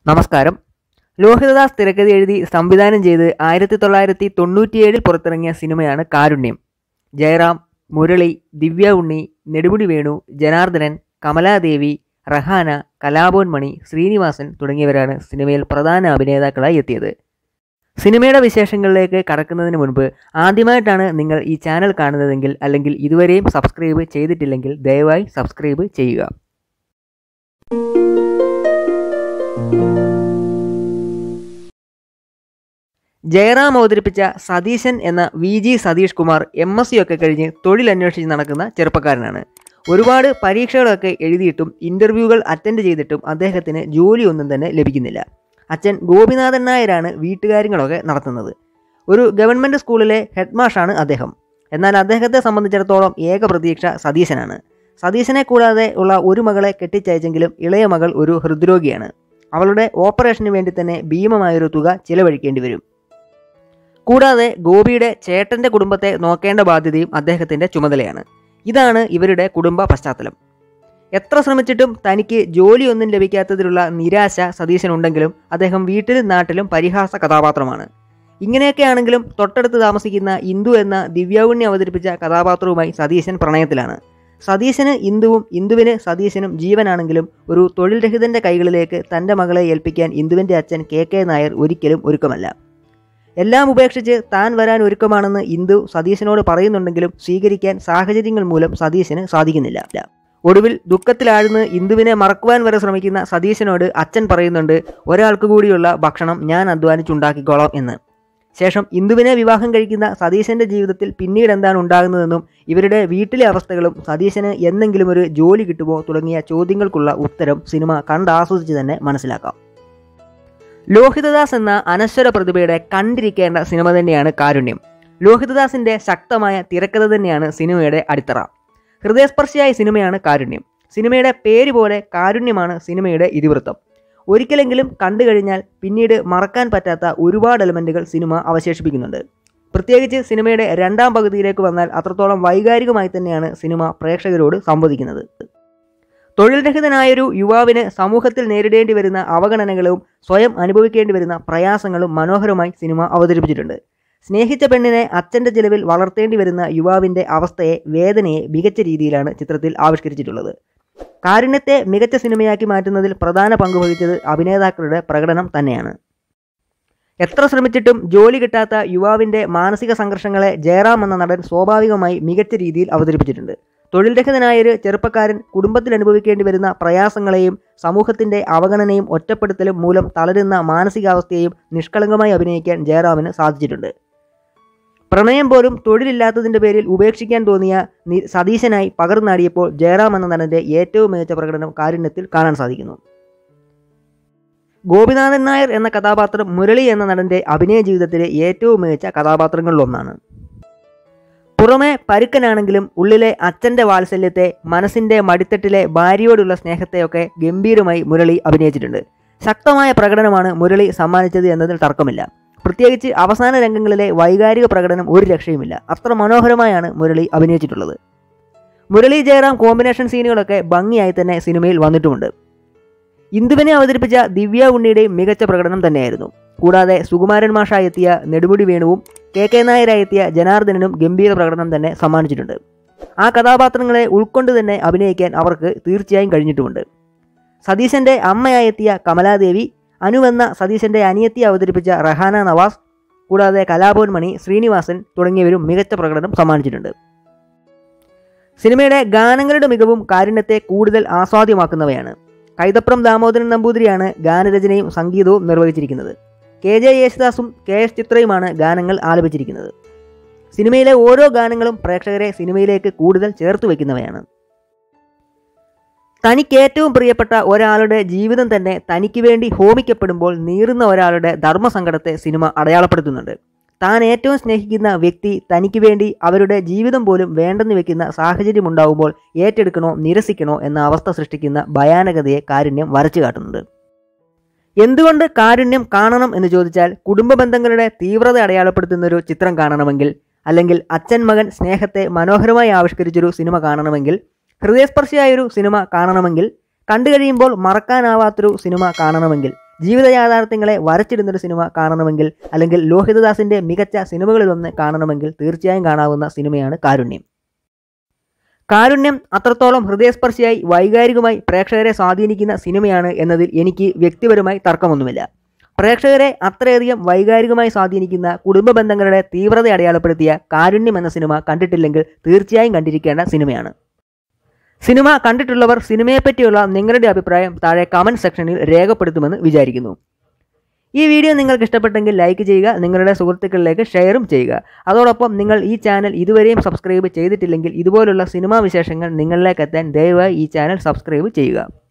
നമസ്കാരം ലോഹിതദാസ് തിരക്കഥ എഴുതി സംവിധാനം ചെയ്ത് ആയിരത്തി തൊള്ളായിരത്തി തൊണ്ണൂറ്റിയേഴിൽ പുറത്തിറങ്ങിയ സിനിമയാണ് കാരുണ്യം ജയറാം മുരളി ദിവ്യ ഉണ്ണി നെടുമുടി വേണു ജനാർദ്ദനൻ കമലാദേവി റഹാന കലാഭവൻ മണി ശ്രീനിവാസൻ തുടങ്ങിയവരാണ് സിനിമയിൽ പ്രധാന അഭിനേതാക്കളായി എത്തിയത് സിനിമയുടെ വിശേഷങ്ങളിലേക്ക് കടക്കുന്നതിന് മുൻപ് ആദ്യമായിട്ടാണ് നിങ്ങൾ ഈ ചാനൽ കാണുന്നതെങ്കിൽ അല്ലെങ്കിൽ ഇതുവരെയും സബ്സ്ക്രൈബ് ചെയ്തിട്ടില്ലെങ്കിൽ ദയവായി സബ്സ്ക്രൈബ് ചെയ്യുക ജയറാം അവതരിപ്പിച്ച സതീശൻ എന്ന V G Satheesh Kumar M S C ഒക്കെ കഴിഞ്ഞ് തൊഴിലന്വേഷിച്ച് നടക്കുന്ന ചെറുപ്പക്കാരനാണ് ഒരുപാട് പരീക്ഷകളൊക്കെ എഴുതിയിട്ടും ഇൻ്റർവ്യൂകൾ അറ്റൻഡ് ചെയ്തിട്ടും അദ്ദേഹത്തിന് ജോലിയൊന്നും തന്നെ ലഭിക്കുന്നില്ല അച്ഛൻ ഗോപിനാഥൻ നായരാണ് വീട്ടുകാര്യങ്ങളൊക്കെ നടത്തുന്നത് ഒരു ഗവൺമെൻറ് സ്കൂളിലെ ഹെഡ് മാഷാണ് അദ്ദേഹം എന്നാൽ അദ്ദേഹത്തെ സംബന്ധിച്ചിടത്തോളം ഏക പ്രതീക്ഷ സതീശനാണ് സതീശനെ കൂടാതെ ഉള്ള ഒരു മകളെ കെട്ടിച്ചയച്ചെങ്കിലും ഇളയ മകൾ ഒരു ഹൃദ്രോഗിയാണ് അവളുടെ ഓപ്പറേഷന് വേണ്ടി തന്നെ ഭീമമായൊരു തുക ചിലവഴിക്കേണ്ടി വരും കൂടാതെ ഗോപിയുടെ ചേട്ടന്റെ കുടുംബത്തെ നോക്കേണ്ട ബാധ്യതയും അദ്ദേഹത്തിന്റെ ചുമതലയാണ് ഇതാണ് ഇവരുടെ കുടുംബ പശ്ചാത്തലം എത്ര ശ്രമിച്ചിട്ടും തനിക്ക് ജോലിയൊന്നും ലഭിക്കാത്തതിലുള്ള നിരാശ സതീശനുണ്ടെങ്കിലും അദ്ദേഹം വീട്ടിലും നാട്ടിലും പരിഹാസ കഥാപാത്രമാണ് ഇങ്ങനെയൊക്കെയാണെങ്കിലും തൊട്ടടുത്ത് താമസിക്കുന്ന ഇന്ദു എന്ന ദിവ്യാവുണ്ണി അവതരിപ്പിച്ച കഥാപാത്രവുമായി സതീശൻ പ്രണയത്തിലാണ് സതീശന് ഇന്ദുവും ഇന്ദുവിന് സതീശനും ജീവനാണെങ്കിലും ഒരു തൊഴിൽ രഹിതന്റെ കൈകളിലേക്ക് തന്റെ മകളെ ഏൽപ്പിക്കാൻ ഇന്ദുവിന്റെ അച്ഛൻ കെ കെ നായർ ഒരിക്കലും ഒരുക്കമല്ല എല്ലാം ഉപേക്ഷിച്ച് താൻ വരാൻ ഒരുക്കമാണെന്ന് ഇന്ദു സതീശനോട് പറയുന്നുണ്ടെങ്കിലും സ്വീകരിക്കാൻ സാഹചര്യങ്ങൾ മൂലം സതീശന് സാധിക്കുന്നില്ല ഒടുവിൽ ദുഃഖത്തിലാഴ്ന്ന് ഇന്ദുവിനെ മറക്കുവാൻ വരെ ശ്രമിക്കുന്ന സതീശനോട് അച്ഛൻ പറയുന്നുണ്ട് ഒരാൾക്ക് കൂടിയുള്ള ഭക്ഷണം ഞാൻ അധ്വാനിച്ചുണ്ടാക്കിക്കോളാം എന്ന് ശേഷം ഇന്ദുവിനെ വിവാഹം കഴിക്കുന്ന സതീശന്റെ ജീവിതത്തിൽ പിന്നീട് എന്താണ് ഉണ്ടാകുന്നതെന്നും ഇവരുടെ വീട്ടിലെ അവസ്ഥകളും സതീശന് എന്തെങ്കിലും ഒരു ജോലി കിട്ടുമോ തുടങ്ങിയ ചോദ്യങ്ങൾക്കുള്ള ഉത്തരം സിനിമ കണ്ടാസ്വദിച്ച് തന്നെ മനസ്സിലാക്കാം ലോഹിതദാസ് എന്ന അനശ്വര പ്രതിഭയുടെ കണ്ടിരിക്കേണ്ട സിനിമ തന്നെയാണ് കാരുണ്യം ലോഹിതദാസിന്റെ ശക്തമായ തിരക്കഥ തന്നെയാണ് സിനിമയുടെ അടിത്തറ ഹൃദയസ്പർശിയായ സിനിമയാണ് കാരുണ്യം സിനിമയുടെ പേര് പോലെ കാരുണ്യമാണ് സിനിമയുടെ ഇതിവൃത്തം ഒരിക്കലെങ്കിലും കണ്ടു കഴിഞ്ഞാൽ പിന്നീട് മറക്കാൻ പറ്റാത്ത ഒരുപാട് എലമെൻറ്റുകൾ സിനിമ അവശേഷിപ്പിക്കുന്നുണ്ട് പ്രത്യേകിച്ച് സിനിമയുടെ രണ്ടാം പകുതിയിലേക്ക് വന്നാൽ അത്രത്തോളം വൈകാരികമായി തന്നെയാണ് സിനിമ പ്രേക്ഷകരോട് സംവദിക്കുന്നത് തൊഴിൽ രഹിതനായൊരു യുവാവിന് സമൂഹത്തിൽ നേരിടേണ്ടി വരുന്ന അവഗണനകളും സ്വയം അനുഭവിക്കേണ്ടി വരുന്ന പ്രയാസങ്ങളും മനോഹരമായി സിനിമ അവതരിപ്പിച്ചിട്ടുണ്ട് സ്നേഹിച്ച പെണ്ണിനെ അച്ഛൻ്റെ ചിലവിൽ വളർത്തേണ്ടി വരുന്ന യുവാവിൻ്റെ അവസ്ഥയെ വേദനയെ മികച്ച രീതിയിലാണ് ചിത്രത്തിൽ ആവിഷ്കരിച്ചിട്ടുള്ളത് കാരുണ്യത്തെ മികച്ച സിനിമയാക്കി മാറ്റുന്നതിൽ പ്രധാന പങ്ക് വഹിച്ചത് അഭിനേതാക്കളുടെ പ്രകടനം തന്നെയാണ് എത്ര ശ്രമിച്ചിട്ടും ജോലി കിട്ടാത്ത യുവാവിൻ്റെ മാനസിക സംഘർഷങ്ങളെ ജയറാം എന്ന നടൻ സ്വാഭാവികമായി മികച്ച രീതിയിൽ അവതരിപ്പിച്ചിട്ടുണ്ട് തൊഴിൽ രഹിതനായൊരു ചെറുപ്പക്കാരൻ കുടുംബത്തിൽ അനുഭവിക്കേണ്ടി വരുന്ന പ്രയാസങ്ങളെയും സമൂഹത്തിന്റെ അവഗണനയും ഒറ്റപ്പെടുത്തലും മൂലം തളരുന്ന മാനസികാവസ്ഥയെയും നിഷ്കളങ്കമായി അഭിനയിക്കാൻ ജയറാമിന് സാധിച്ചിട്ടുണ്ട് പ്രണയം പോലും തൊഴിലില്ലാത്തതിന്റെ പേരിൽ ഉപേക്ഷിക്കാൻ തോന്നിയ നി- സതീശനായി പകർന്നാടിയപ്പോൾ ജയറാം എന്ന നടന്റെ ഏറ്റവും മികച്ച പ്രകടനം കാരുണ്യത്തിൽ കാണാൻ സാധിക്കുന്നു ഗോപിനാഥൻ നായർ എന്ന കഥാപാത്രം മുരളി എന്ന നടന്റെ അഭിനയ ജീവിതത്തിലെ ഏറ്റവും മികച്ച കഥാപാത്രങ്ങളിലൊന്നാണ് പുറമെ പരുക്കനാണെങ്കിലും ഉള്ളിലെ അച്ഛൻ്റെ വാത്സല്യത്തെ മനസ്സിൻ്റെ മടിത്തട്ടിലെ ഭാര്യയോടുള്ള സ്നേഹത്തെയൊക്കെ ഗംഭീരമായി മുരളി അഭിനയിച്ചിട്ടുണ്ട് ശക്തമായ പ്രകടനമാണ് മുരളി സമ്മാനിച്ചത് എന്നതിൽ തർക്കമില്ല പ്രത്യേകിച്ച് അവസാന രംഗങ്ങളിലെ വൈകാരിക പ്രകടനം ഒരു രക്ഷയുമില്ല അത്ര മനോഹരമായാണ് മുരളി അഭിനയിച്ചിട്ടുള്ളത് മുരളി ജയറാം കോമ്പിനേഷൻ സീനുകളൊക്കെ ഭംഗിയായി തന്നെ സിനിമയിൽ വന്നിട്ടുമുണ്ട് ഇന്ദുവിനെ അവതരിപ്പിച്ച ദിവ്യ ഉണ്ണിയുടെയും മികച്ച പ്രകടനം തന്നെയായിരുന്നു കൂടാതെ സുകുമാരൻ മാഷായി എത്തിയ നെടുമുടി വേണുവും കെ കെ നായരായി എത്തിയ ജനാർദ്ദനനും ഗംഭീര പ്രകടനം തന്നെ സമ്മാനിച്ചിട്ടുണ്ട് ആ കഥാപാത്രങ്ങളെ ഉൾക്കൊണ്ട് തന്നെ അഭിനയിക്കാൻ അവർക്ക് തീർച്ചയായും കഴിഞ്ഞിട്ടുമുണ്ട് സതീശന്റെ അമ്മയായി എത്തിയ കമലാദേവി അനുവെന്ന സതീശന്റെ അനിയത്തി അവതരിപ്പിച്ച റഹാന നവാസ് കൂടാതെ കലാഭവൻ മണി ശ്രീനിവാസൻ തുടങ്ങിയവരും മികച്ച പ്രകടനം സമ്മാനിച്ചിട്ടുണ്ട് സിനിമയുടെ ഗാനങ്ങളുടെ മികവും കാരുണ്യത്തെ കൂടുതൽ ആസ്വാദ്യമാക്കുന്നവയാണ് കൈതപ്രം ദാമോദരൻ നമ്പൂതിരിയാണ് ഗാനരചനയും സംഗീതവും നിർവഹിച്ചിരിക്കുന്നത് കെ ജെ യേശുദാസും കെ എസ് ചിത്രയുമാണ് ഗാനങ്ങൾ ആലപിച്ചിരിക്കുന്നത് സിനിമയിലെ ഓരോ ഗാനങ്ങളും പ്രേക്ഷകരെ സിനിമയിലേക്ക് കൂടുതൽ ചേർത്ത് വയ്ക്കുന്നവയാണ് തനിക്ക് ഏറ്റവും പ്രിയപ്പെട്ട ഒരാളുടെ ജീവിതം തന്നെ തനിക്ക് വേണ്ടി ഹോമിക്കപ്പെടുമ്പോൾ നീറുന്ന ഒരാളുടെ ധർമ്മസങ്കടത്തെ സിനിമ അടയാളപ്പെടുത്തുന്നുണ്ട് താൻ ഏറ്റവും സ്നേഹിക്കുന്ന വ്യക്തി തനിക്ക് വേണ്ടി അവരുടെ ജീവിതം പോലും വേണ്ടെന്ന് വെക്കുന്ന സാഹചര്യം ഉണ്ടാവുമ്പോൾ ഏറ്റെടുക്കണോ നിരസിക്കണോ എന്ന അവസ്ഥ സൃഷ്ടിക്കുന്ന ഭയാനകതയെ കാരുണ്യം വരച്ചു കാട്ടുന്നുണ്ട് എന്തുകൊണ്ട് കാരുണ്യം കാണണം എന്ന് ചോദിച്ചാൽ കുടുംബ ബന്ധങ്ങളുടെ തീവ്രത അടയാളപ്പെടുത്തുന്ന ഒരു ചിത്രം കാണണമെങ്കിൽ അല്ലെങ്കിൽ അച്ഛൻ മകൻ സ്നേഹത്തെ മനോഹരമായി ആവിഷ്കരിച്ചൊരു സിനിമ കാണണമെങ്കിൽ ഹൃദയസ്പർശിയായൊരു സിനിമ കാണണമെങ്കിൽ കണ്ടു കഴിയുമ്പോൾ മറക്കാനാവാത്തൊരു സിനിമ കാണണമെങ്കിൽ ജീവിത യാഥാർത്ഥ്യങ്ങളെ വരച്ചിടുന്നൊരു സിനിമ കാണണമെങ്കിൽ അല്ലെങ്കിൽ ലോഹിതദാസിൻ്റെ മികച്ച സിനിമകളിലൊന്ന് കാണണമെങ്കിൽ തീർച്ചയായും കാണാവുന്ന സിനിമയാണ് കാരുണ്യം കാരുണ്യം അത്രത്തോളം ഹൃദയസ്പർശിയായി വൈകാരികമായി പ്രേക്ഷകരെ സ്വാധീനിക്കുന്ന സിനിമയാണ് എന്നതിൽ എനിക്ക് വ്യക്തിപരമായി തർക്കമൊന്നുമില്ല പ്രേക്ഷകരെ അത്രയധികം വൈകാരികമായി സ്വാധീനിക്കുന്ന കുടുംബ ബന്ധങ്ങളുടെ തീവ്രത അടയാളപ്പെടുത്തിയ കാരുണ്യം എന്ന സിനിമ കണ്ടിട്ടില്ലെങ്കിൽ തീർച്ചയായും കണ്ടിരിക്കേണ്ട സിനിമയാണ് സിനിമ കണ്ടിട്ടുള്ളവർ സിനിമയെപ്പറ്റിയുള്ള നിങ്ങളുടെ അഭിപ്രായം താഴെ കമൻറ്റ് സെക്ഷനിൽ രേഖപ്പെടുത്തുമെന്ന് വിചാരിക്കുന്നു ഈ വീഡിയോ നിങ്ങൾക്ക് ഇഷ്ടപ്പെട്ടെങ്കിൽ ലൈക്ക് ചെയ്യുക നിങ്ങളുടെ സുഹൃത്തുക്കളിലേക്ക് ഷെയറും ചെയ്യുക അതോടൊപ്പം നിങ്ങൾ ഈ ചാനൽ ഇതുവരെയും സബ്സ്ക്രൈബ് ചെയ്തിട്ടില്ലെങ്കിൽ ഇതുപോലുള്ള സിനിമാ വിശേഷങ്ങൾ നിങ്ങളിലേക്ക് എത്താൻ ദയവായി ഈ ചാനൽ സബ്സ്ക്രൈബ് ചെയ്യുക